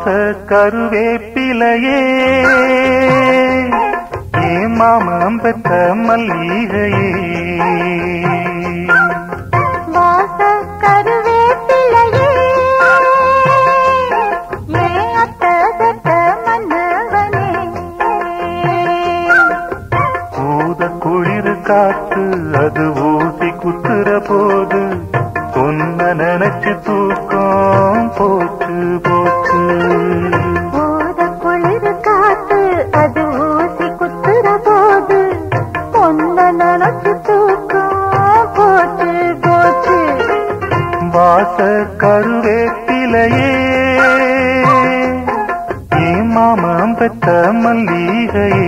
வாச கருவேப்பிலையே ஏ மாமம் பெத்த மல்லிகையே வாச கருவேப்பிலையே ஏன் அத்த பெத்த மன்னவனே ஊத குளிர் காத்து அது ஊசி குத்துற போது பொன்ன நினைச்சு தூக்கம் போச்சு போச்சு ஊத குளிர் காத்து அது ஊசி குத்துற போது பொன்ன நினைச்சு தூக்கம் போச்சு போச்சு வாச கருவேப்பிலையே ஏ மாமம் பெத்த மல்லிகையே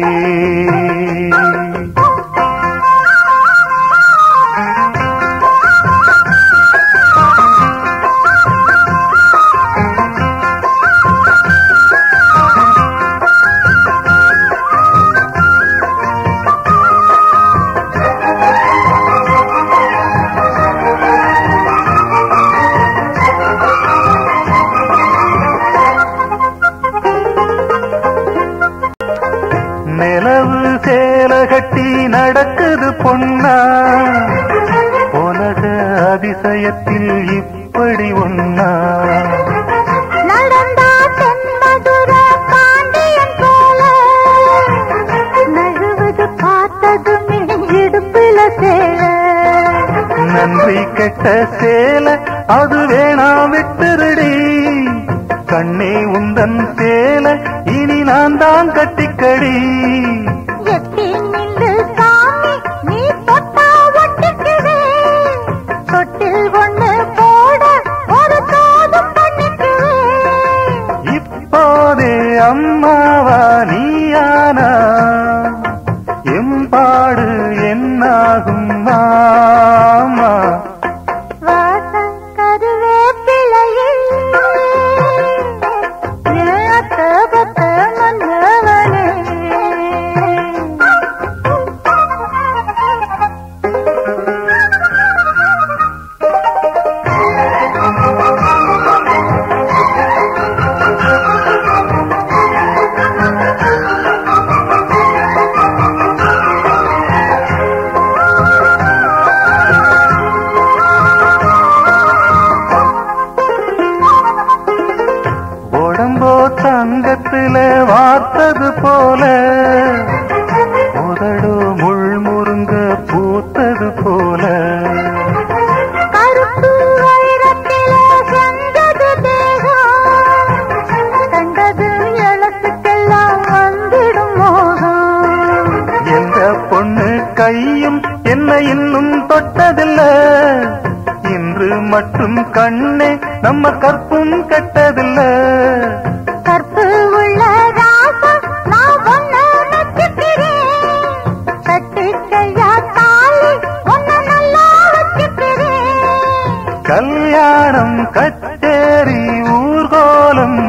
நிலவு சேல கட்டி நடக்குது பொன்னா உலக அதிசயத்தில் இப்படி ஒன்னா நடந்தா தென்மதுர பாண்டியன் போல நழுவது பார்த்ததுமே இடுப்புல சேர நன்றி கெட்ட சேல அது வேணா விட்டுருடி கண்ணே உந்தன் சேல இனி நான் தான் கட்டிக்கடி எட்டி நில்லு சாமி நீ தொட்டா ஒட்டிக்குவே தொட்டில் ஒண்ணு போட ஒரு தோதும் பண்ணிக்குவே இப்போதே அம்மாவா நீயானா எம்பாடு என்னாகும் மாமா வாசம் கருவேப்பிலையே ஏத்த பத்த மன்னவனே உடம்போ தங்கத்துல வார்த்தது போல உதடோ முள் முருங்க பூத்தது போல கருப்பு வைரத்திலே செஞ்சது தேகம் கண்டது எழுத்துக்கெல்லாம் வந்திடும் மோகம் எந்த பொண்ணு கையும் என்ன இன்னும் தொட்டதில்ல இன்று மட்டும் கண்ணே நம்ம கற்பும் கெட்டதில்ல கற்பு உள்ள ராசம் நான் ஒன்ன நச்சுக்கிறேன் கட்டிக்கையா தாலி ஒன்ன நல்லா வச்சுக்கிறேன் கல்யாணம் கச்சேரி ஊர்கோலம்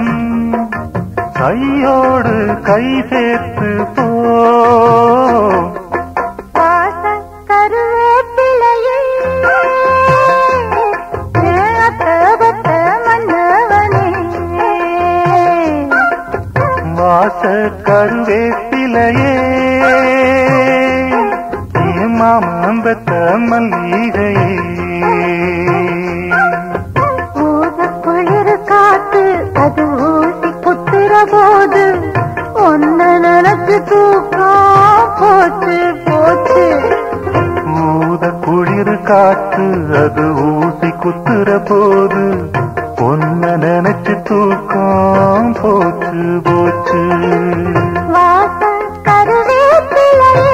கையோடு கை சேர்த்து போ வாசம் கருவேப்பிலையே ஏத்தபத்த மன்னவனே வாச கருவேப்பிலையே மாமம்பத்த மல்லிகையே ஊத குளிர் காத்து அது ஊசி குத்துற போது ஒன்ன நினைச்சு தூக்கம் போச்சு போச்சு ஊத குளிர் காற்று அது ஊசி குத்துற போது பொன்ன நினைச்சு தூக்கம் போச்சு போச்சு வாசம் கருவேப்பிலையே